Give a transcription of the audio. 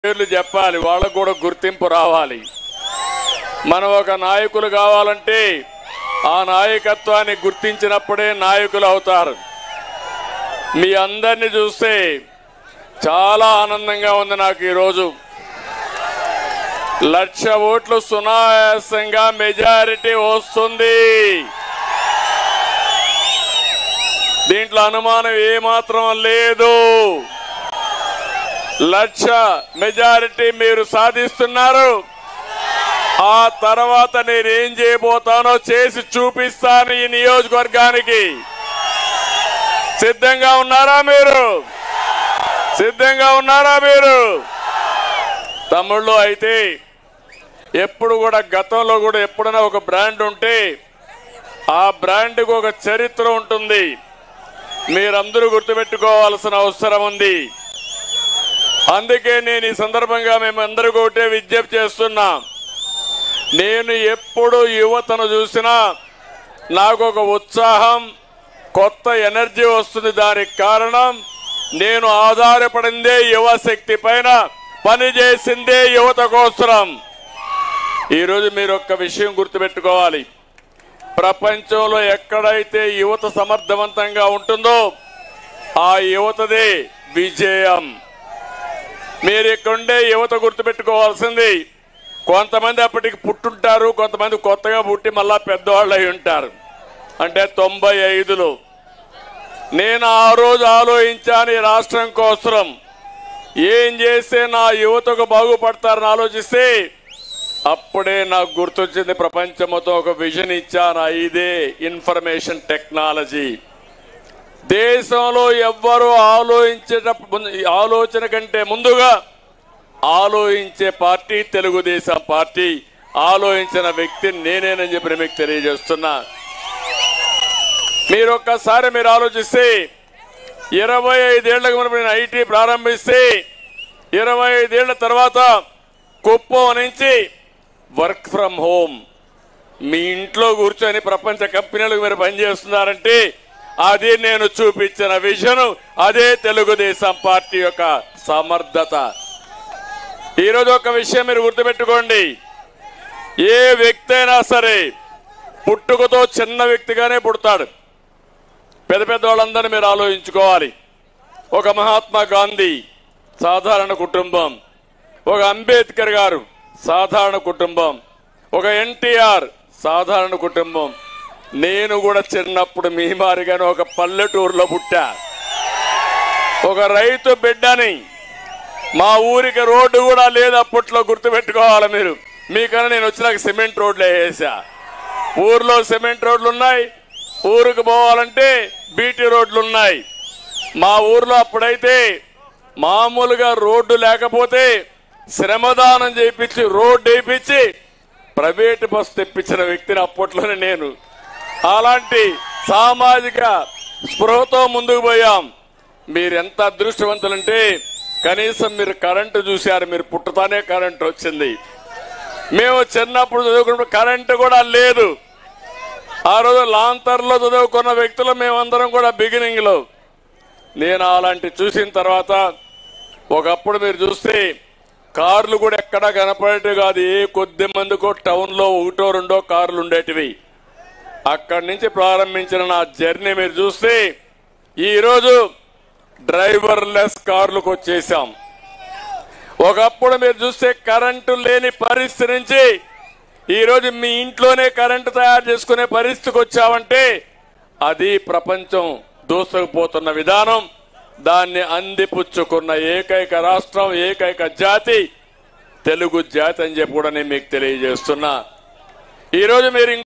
పేర్లు చెప్పాలి వాళ్ళకు కూడా గుర్తింపు రావాలి మనం ఒక నాయకులు కావాలంటే ఆ నాయకత్వాన్ని గుర్తించినప్పుడే నాయకులు అవుతారు మీ అందరిని చూస్తే చాలా ఆనందంగా ఉంది నాకు ఈరోజు లక్ష ఓట్లు సునాయాసంగా మెజారిటీ వస్తుంది దీంట్లో అనుమానం ఏమాత్రం లేదు లక్ష మెజారిటీ మీరు సాధిస్తున్నారు ఆ తర్వాత నేనేం చేయబోతానో చేసి చూపిస్తాను ఈ నియోజకవర్గానికి సిద్ధంగా ఉన్నారా మీరు సిద్ధంగా ఉన్నారా మీరు తమ్ముళ్ళు అయితే ఎప్పుడు కూడా గతంలో కూడా ఎప్పుడైనా ఒక బ్రాండ్ ఉంటే ఆ బ్రాండ్కి ఒక చరిత్ర ఉంటుంది మీరందరూ గుర్తుపెట్టుకోవాల్సిన అవసరం ఉంది అందుకే నేను ఈ సందర్భంగా మేమందరికీ ఒకటే విజ్ఞప్తి చేస్తున్నా నేను ఎప్పుడు యువతను చూసినా నాకు ఒక ఉత్సాహం కొత్త ఎనర్జీ వస్తుంది దానికి కారణం నేను ఆధారపడిందే యువ శక్తి పైన పనిచేసిందే యువత కోసరం ఈరోజు మీరు ఒక్క విషయం గుర్తుపెట్టుకోవాలి ప్రపంచంలో ఎక్కడైతే యువత సమర్థవంతంగా ఉంటుందో ఆ యువతదే విజయం మీరు ఇక్కడుండే యువత గుర్తుపెట్టుకోవాల్సింది కొంతమంది అప్పటికి పుట్టుంటారు కొంతమంది కొత్తగా పుట్టి మళ్ళా పెద్దవాళ్ళు అయి ఉంటారు అంటే తొంభై ఐదులో నేను ఆ రోజు ఆలోచించాను ఈ రాష్ట్రం కోసం ఏం చేస్తే నా యువతకు బాగుపడతారని ఆలోచిస్తే అప్పుడే నాకు గుర్తొచ్చింది ప్రపంచం మొత్తం ఒక విజన్ ఇచ్చాను ఇదే ఇన్ఫర్మేషన్ టెక్నాలజీ దేశంలో ఎవ్వరూ ఆలోచించేటప్పుడు ఆలోచన కంటే ముందుగా ఆలోచించే పార్టీ తెలుగుదేశం పార్టీ ఆలోచించిన వ్యక్తి నేనేనని చెప్పి నేను మీకు తెలియజేస్తున్నా మీరు ఒక్కసారి మీరు ఆలోచిస్తే ఇరవై ఐదేళ్లకు మనం నేను ఐటీ ప్రారంభిస్తే ఇరవై ఐదేళ్ల తర్వాత కుప్పం నుంచి వర్క్ ఫ్రమ్ హోమ్ మీ ఇంట్లో కూర్చొని ప్రపంచ కంపెనీలకు మీరు పనిచేస్తున్నారంటే అది నేను చూపించిన విజన్ అదే తెలుగుదేశం పార్టీ యొక్క సమర్థత ఈరోజు ఒక విషయం మీరు గుర్తుపెట్టుకోండి ఏ వ్యక్తి అయినా సరే పుట్టుకతో చిన్న వ్యక్తిగానే పుడతాడు పెద్ద పెద్ద వాళ్ళందరినీ మీరు ఆలోచించుకోవాలి ఒక మహాత్మా గాంధీ సాధారణ కుటుంబం ఒక అంబేద్కర్ గారు సాధారణ కుటుంబం ఒక ఎన్టీఆర్ సాధారణ కుటుంబం నేను కూడా చిన్నప్పుడు మీ మారిగానే ఒక పల్లెటూరులో పుట్టా ఒక రైతు బిడ్డని మా ఊరికి రోడ్డు కూడా లేదు అప్పట్లో గుర్తుపెట్టుకోవాలి మీరు మీకన్నా నేను వచ్చినాక సిమెంట్ రోడ్లు వేసా ఊర్లో సిమెంట్ రోడ్లు ఉన్నాయి ఊరికి పోవాలంటే బీటీ రోడ్లు ఉన్నాయి మా ఊర్లో అప్పుడైతే మామూలుగా రోడ్డు లేకపోతే శ్రమదానం చేయించి రోడ్డు వేయించి ప్రైవేట్ బస్ తెప్పించిన వ్యక్తిని అప్పట్లోనే నేను అలాంటి సామాజిక స్పృహతో ముందుకు పోయాం మీరు ఎంత అదృష్టవంతులంటే కనీసం మీరు కరెంటు చూశారు మీరు పుట్టుతానే కరెంటు వచ్చింది మేము చిన్నప్పుడు చదువుకున్నప్పుడు కరెంటు కూడా లేదు ఆ రోజు లాంతర్లో చదువుకున్న వ్యక్తులు మేమందరం కూడా బిగినింగ్ లో నేను అలాంటి చూసిన తర్వాత ఒకప్పుడు మీరు చూస్తే కార్లు కూడా ఎక్కడా కనపడేవి కాదు ఏ కొద్ది మందికో టౌన్ లో ఒకటో రెండో కార్లు ఉండేటివి అక్కడి నుంచి ప్రారంభించిన నా జర్నీ మీరు చూస్తే ఈ రోజు డ్రైవర్ లెస్ కార్లకు వచ్చేసాం ఒకప్పుడు మీరు చూస్తే కరెంటు లేని పరిస్థితి నుంచి ఈ రోజు మీ ఇంట్లోనే కరెంటు తయారు చేసుకునే పరిస్థితికి వచ్చామంటే అది ప్రపంచం దూసుకుపోతున్న విధానం దాన్ని అందిపుచ్చుకున్న ఏకైక రాష్ట్రం ఏకైక జాతి తెలుగు జాతి అని చెప్పి కూడా నేను మీకు తెలియజేస్తున్నా ఈరోజు మీరు